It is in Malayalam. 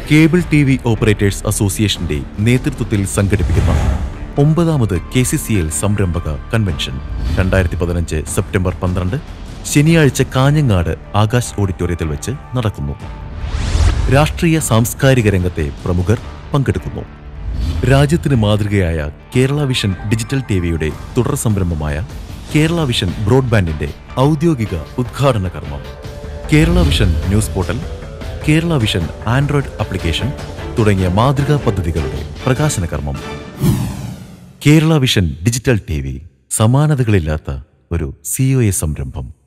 കേബിൾ ടി വി ഓപ്പറേറ്റേഴ്സ് അസോസിയേഷന്റെ നേതൃത്വത്തിൽ സംഘടിപ്പിക്കുന്ന ഒമ്പതാമത് കെ സി സി എൽ സംരംഭക കൺവെൻഷൻ രണ്ടായിരത്തി പതിനഞ്ച് സെപ്റ്റംബർ പന്ത്രണ്ട് ശനിയാഴ്ച കാഞ്ഞങ്ങാട് ആകാശ് ഓഡിറ്റോറിയത്തിൽ വെച്ച് നടക്കുന്നു രാഷ്ട്രീയ സാംസ്കാരിക രംഗത്തെ പ്രമുഖർ പങ്കെടുക്കുന്നു രാജ്യത്തിന് മാതൃകയായ കേരള വിഷൻ ഡിജിറ്റൽ ടിവിയുടെ തുടർ സംരംഭമായ കേരള വിഷൻ ബ്രോഡ്ബാൻഡിന്റെ ഔദ്യോഗിക ഉദ്ഘാടന കർമ്മം Kerala vision news portal Kerala vision android application തുടങ്ങിയ മാതൃകാ പദ്ധതികളുടെ പ്രകാശന കർമ്മം Kerala vision digital T V സമാനതകളില്ലാത്ത ഒരു സി സംരംഭം